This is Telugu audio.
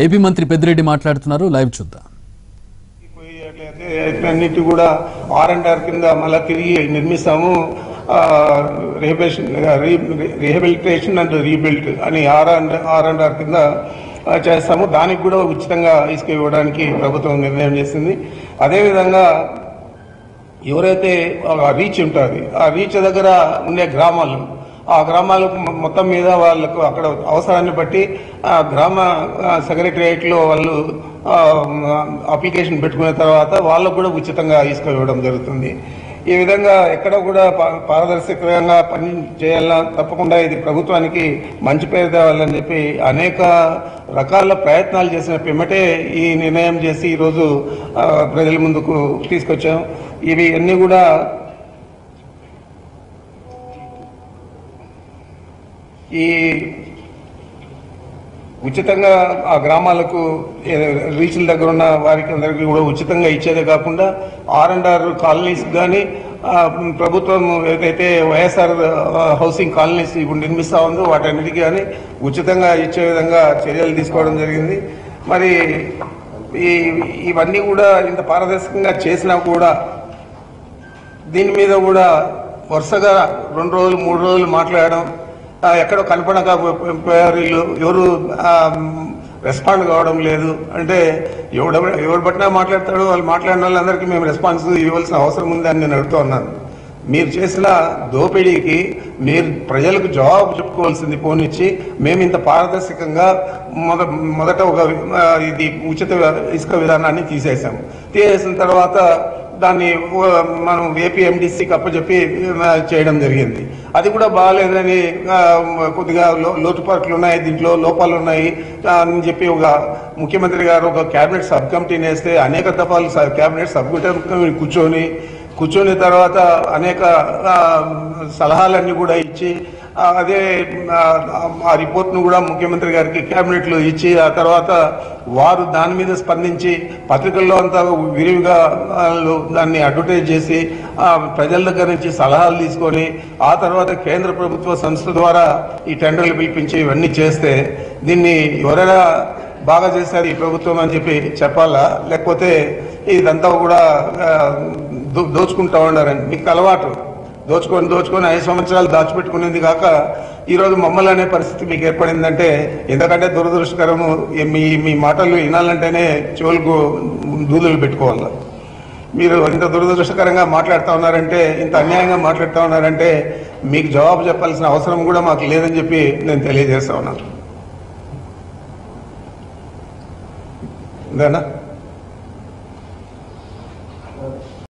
ఏపీ మంత్రి పెద్దిరెడ్డి మాట్లాడుతున్నారు లైవ్ చూద్దాం పోయేట్లయితే అన్నిటి కూడా ఆర్ అండ్ ఆర్ కింద మళ్ళీ తిరిగి నిర్మిస్తాము రిహబిలిటేషన్ రిహబిలిటేషన్ అండ్ రీబిల్ట్ అని R and R and R కింద ఆ, చేస్తాము దానికి కూడా ఉచితంగా ఇసుక ఇవ్వడానికి ప్రభుత్వం నిర్ణయం చేసింది అదేవిధంగా ఎవరైతే ఆ రీచ్ ఉంటుంది ఆ రీచ్ దగ్గర ఉండే గ్రామాలు ఆ గ్రామాలకు మొ- మొత్తం మీద వాళ్ళకు అక్కడ అవసరాన్ని బట్టి ఆ గ్రామ సెక్రటరియట్ లో వాళ్ళు ఆ, అప్లికేషన్ పెట్టుకున్న తర్వాత వాళ్ళకు కూడా ఉచితంగా ఇసుక ఇవ్వడం జరుగుతుంది ఈ విధంగా ఎక్కడ కూడా పా- పారదర్శకంగా పని చేయాలన్నా తప్పకుండా ఇది ప్రభుత్వానికి మంచి పేరు తేవాలని చెప్పి అనేక రకాల ప్రయత్నాలు చేసిన పిమ్మటే ఈ నిర్ణయం చేసి ఈరోజు ఆ, ప్రజల ముందుకు తీసుకొచ్చాం ఇవి అన్ని కూడా ఈ ఉచితంగా ఆ గ్రామాలకు ఏ, రీచ్ల దగ్గర ఉన్న వారికి అందరికీ కూడా ఉచితంగా ఇచ్చేదే కాకుండా ఆర్ అండ్ ఆర్ కాలనీస్ కానీ ప్రభుత్వం ఏదైతే వైఎస్ఆర్ ఆ, హౌసింగ్ కాలనీస్ ఇప్పుడు నిర్మిస్తా ఉందో వాటన్నిటికీ కానీ ఉచితంగా ఇచ్చే విధంగా చర్యలు తీసుకోవడం జరిగింది మరి ఈ ఇవన్నీ కూడా ఇంత పారదర్శకంగా చేసినా కూడా దీని మీద కూడా వరుసగా రెండు రోజులు మూడు రోజులు మాట్లాడడం ఆ, ఎక్కడో కనపడక పోయారు వీళ్ళు ఎవరు రెస్పాండ్ కావడం లేదు అంటే ఎవడ ఎవరు పట్టినా మాట్లాడతాడు వాళ్ళు మాట్లాడిన వాళ్ళందరికీ మేము రెస్పాన్స్ ఇవ్వాల్సిన అవసరం ఉంది అని నేను అడుగుతూ ఉన్నాను మీరు చేసిన దోపిడీకి మీరు ప్రజలకు జవాబు చెప్పుకోవాల్సింది పోనిచ్చి మేము ఇంత పారదర్శకంగా మొద మొదట ఒక ఆ, ఇది ఉచిత ఇసుక విధానాన్ని తీసేసాము తీసేసిన తర్వాత దాన్ని ఆ, మనం ఏపీఎండిసికి అప్పచెప్పి ఆ, చేయడం జరిగింది అది కూడా బాగాలేదని ఆ, కొద్దిగా లో- లోటుపాట్లు ఉన్నాయి దీంట్లో లోపాలు ఉన్నాయి ఆ, అని చెప్పి ఒక ముఖ్యమంత్రి గారు ఒక కేబినెట్ సబ్ కమిటీని వేస్తే అనేక దఫాలు స- కేబినెట్ సబ్ కమిటీ కూర్చొని కూర్చొని తర్వాత అనేక ఆ, సలహాలన్నీ కూడా ఇచ్చి ఆ, అదే ఆ, ఆ రిపోర్ట్ను కూడా ముఖ్యమంత్రి గారికి కేబినెట్ లో ఇచ్చి ఆ తర్వాత వారు దాని మీద స్పందించి పత్రికల్లో అంతా విరివిగా వాళ్ళు దాన్ని అడ్వర్టైజ్ చేసి ఆ, ప్రజల దగ్గర నుంచి సలహాలు తీసుకొని ఆ తర్వాత కేంద్ర ప్రభుత్వ సంస్థ ద్వారా ఈ టెండర్లు పిలిపించి ఇవన్నీ చేస్తే దీన్ని ఎవరైనా బాగా చేశారు ఈ ప్రభుత్వం అని చెప్పి చెప్పాలా లేకపోతే ఇదంతా కూడా ఆ, దో- దోచుకుంటా ఉన్నారని మీకు అలవాటు దోచుకొని దోచుకొని ఐదు సంవత్సరాలు దాచిపెట్టుకునేది కాక ఈ రోజు మమ్మల్ని అనే పరిస్థితి మీకు ఏర్పడిందంటే ఎందుకంటే దురదృష్టకరము ఈ- మీ మీ మాటలు వినాలంటేనే చెవులకు దూదులు పెట్టుకోవాలి మీరు ఇంత దురదృష్టకరంగా మాట్లాడుతూ ఉన్నారంటే ఇంత అన్యాయంగా మాట్లాడుతూ ఉన్నారంటే మీకు జవాబు చెప్పాల్సిన అవసరం కూడా మాకు లేదని చెప్పి నేను తెలియజేస్తా ఉన్నాను అంతేనా